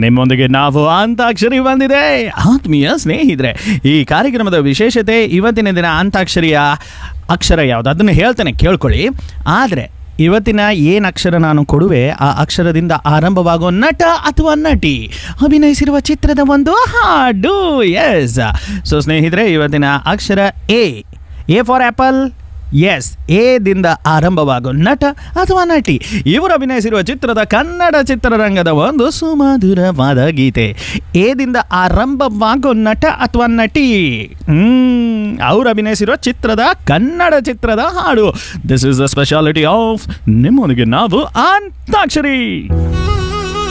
ನಿಮ್ಮೊಂದಿಗೆ ನಾವು ಅಂತಾಕ್ಷರಿ ಬಂದಿದೆ ಆತ್ಮೀಯ ಸ್ನೇಹಿತರೆ ಈ ಕಾರ್ಯಕ್ರಮದ ವಿಶೇಷತೆ ಇವತ್ತಿನ ದಿನ ಅಂತಾಕ್ಷರಿಯ ಅಕ್ಷರ ಯಾವುದು ಅದನ್ನು ಹೇಳ್ತೇನೆ ಕೇಳ್ಕೊಳ್ಳಿ ಆದರೆ ಇವತ್ತಿನ ಏನು ಅಕ್ಷರ ನಾನು ಕೊಡುವೆ ಆ ಅಕ್ಷರದಿಂದ ಆರಂಭವಾಗೋ ನಟ ಅಥವಾ ನಟಿ ಅಭಿನಯಿಸಿರುವ ಚಿತ್ರದ ಒಂದು ಹಾಡು ಎಸ್ ಸೊ ಸ್ನೇಹಿತರೆ ಇವತ್ತಿನ ಅಕ್ಷರ A A for apple yes ಎದಿಂದ ಆರಂಭವಾಗೋ ನಟ ಅಥವಾ ನಟಿ ಇವರು ಅಭಿನಯಿಸಿರುವ ಚಿತ್ರದ ಕನ್ನಡ ಚಿತ್ರರಂಗದ ಒಂದು ಸುಮಧುರವಾದ ಗೀತೆ ಎದಿಂದ ಆರಂಭವಾಗೋ ನಟ ಅಥವಾ ನಟಿ ಹ್ಮ್ ಅವ್ರು ಅಭಿನಯಿಸಿರುವ ಚಿತ್ರದ ಕನ್ನಡ ಚಿತ್ರದ ಹಾಡು this is the speciality of ನಿಮ್ಮೊಂದಿಗೆ ನಾವು ಅಂತಾಕ್ಷರಿ